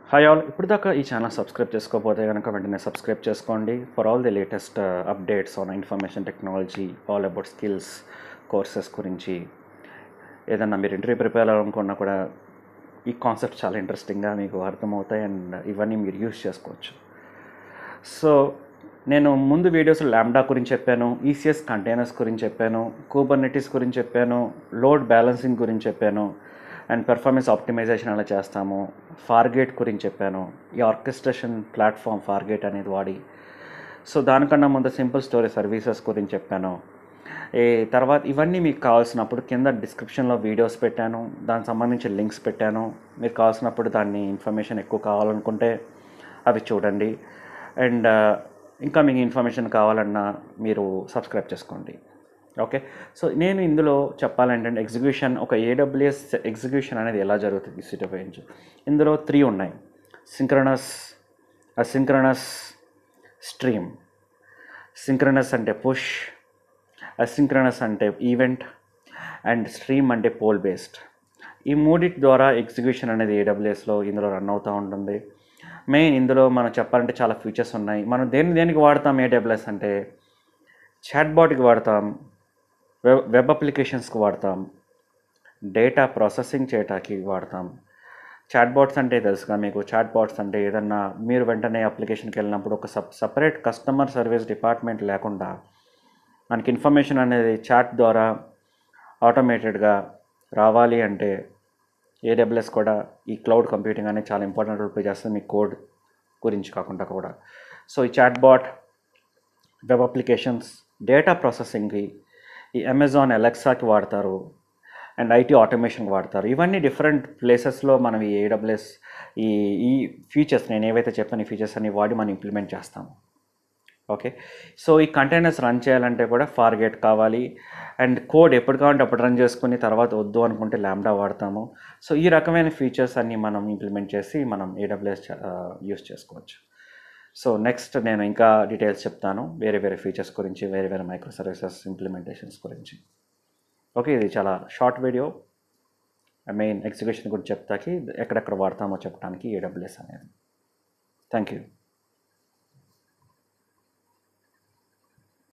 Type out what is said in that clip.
hi all ఇప్పుడు దాకా ఈ ఛానల్ సబ్స్క్రైబ్ చేసుకోకపోతే కనుక వెంటనే సబ్స్క్రైబ్ చేసుకోండి for all the latest updates on information technology all about skills courses గురించి ఏదన్నా మీరు ఇంటర్వ్యూ ప్రిపేర్ అవ్వాలనుకున్నా కూడా ఈ కాన్సెప్ట్ చాలా ఇంట్రెస్టింగ్గా మీకు అర్థమవుతాయి అండ్ ఇవన్నీ మీరు యూస్ చేసుకోవచ్చు సో నేను ముందు వీడియోస్ ల్యాండా గురించి చెప్పాను ఈసీఎస్ కంటైనర్స్ గురించి చెప్పాను కూబర్నెటిస్ గురించి చెప్పాను లోడ్ బ్యాలెన్సింగ్ గురించి చెప్పాను అండ్ పెర్ఫార్మెన్స్ ఆప్టిమైజేషన్ ఎలా చేస్తాము ఫార్గేట్ గురించి చెప్పాను ఈ ఆర్కెస్ట్రేషన్ ప్లాట్ఫామ్ ఫార్గేట్ అనేది వాడి సో దానికన్నా ముందు సింపుల్ స్టోరీ సర్వీసెస్ గురించి చెప్పాను ఈ తర్వాత ఇవన్నీ మీకు కావాల్సినప్పుడు కింద డిస్క్రిప్షన్లో వీడియోస్ పెట్టాను దానికి సంబంధించి లింక్స్ పెట్టాను మీరు కావాల్సినప్పుడు దాన్ని ఇన్ఫర్మేషన్ ఎక్కువ కావాలనుకుంటే అవి చూడండి అండ్ ఇంకా మీకు ఇన్ఫర్మేషన్ కావాలన్నా మీరు సబ్స్క్రైబ్ చేసుకోండి ఓకే సో నేను ఇందులో చెప్పాలంటే ఎగ్జిక్యూషన్ ఒక ఏడబ్ల్యూఎస్ ఎగ్జిక్యూషన్ అనేది ఎలా జరుగుతుంది సిటీ ఉపయోగించి ఇందులో త్రీ ఉన్నాయి సింక్రనస్ అసింక్రనస్ స్ట్రీమ్ సింక్రనస్ అంటే పుష్ అసింక్రనస్ అంటే ఈవెంట్ అండ్ స్ట్రీమ్ అంటే పోల్ బేస్డ్ ఈ మూడిటి ద్వారా ఎగ్జిక్యూషన్ అనేది ఏడబ్ల్యూఎస్లో ఇందులో రన్ అవుతూ ఉంటుంది మెయిన్ ఇందులో మనం చెప్పాలంటే చాలా ఫీచర్స్ ఉన్నాయి మనం దేని దేనికి వాడతాం ఏడబ్ల్యూఎస్ అంటే చాట్బాట్కి వాడతాం వెబ్ వెబ్ అప్లికేషన్స్కి వాడతాం డేటా ప్రాసెసింగ్ చేయటానికి వాడతాం చాట్బాట్స్ అంటే తెలుసుగా మీకు చాట్బాట్స్ అంటే ఏదన్నా మీరు వెంటనే అప్లికేషన్కి వెళ్ళినప్పుడు ఒక సప్ సపరేట్ కస్టమర్ సర్వీస్ డిపార్ట్మెంట్ లేకుండా మనకి ఇన్ఫర్మేషన్ అనేది చాట్ ద్వారా ఆటోమేటెడ్గా రావాలి అంటే ఏడబ్ల్యూఎస్ కూడా ఈ క్లౌడ్ కంప్యూటింగ్ అనేది చాలా ఇంపార్టెంట్ రోల్ ప్లే చేస్తుంది మీ కోడ్ గురించి కాకుండా కూడా సో ఈ chat bot web applications data ప్రాసెసింగ్కి ఈ అమెజాన్ అలెక్సాకి వాడతారు అండ్ ఐటీ ఆటోమేషన్కి వాడతారు ఇవన్నీ డిఫరెంట్ ప్లేసెస్లో మనం ఈ ఏడబ్ల్యూఎస్ ఈ ఈ ఫీచర్స్ నేను ఏవైతే చెప్పాను ఈ ఫీచర్స్ అన్ని వాడి మనం ఇంప్లిమెంట్ చేస్తాము ఓకే సో ఈ కంటైనర్స్ రన్ చేయాలంటే కూడా ఫార్గేట్ కావాలి అండ్ కోడ్ ఎప్పుడు కావాలంటే అప్పుడు రన్ చేసుకుని తర్వాత వద్దు అనుకుంటే ల్యాండా వాడతాము సో ఈ రకమైన ఫీచర్స్ అన్ని మనం ఇంప్లిమెంట్ చేసి మనం ఏడబ్ల్యూఎస్ యూస్ చేసుకోవచ్చు సో నెక్స్ట్ నేను ఇంకా డీటెయిల్స్ చెప్తాను వేరే వేరే ఫీచర్స్ గురించి వేరే వేరే మైక్రో సర్వీసెస్ ఇంప్లిమెంటేషన్స్ గురించి ఓకే ఇది చాలా షార్ట్ వీడియో మెయిన్ ఎగ్జిక్యూషన్ గురించి చెప్తాకి ఎక్కడెక్కడ వాడతామో చెప్పడానికి ఏడబ్ల్యూఎస్ అనేది థ్యాంక్ యూ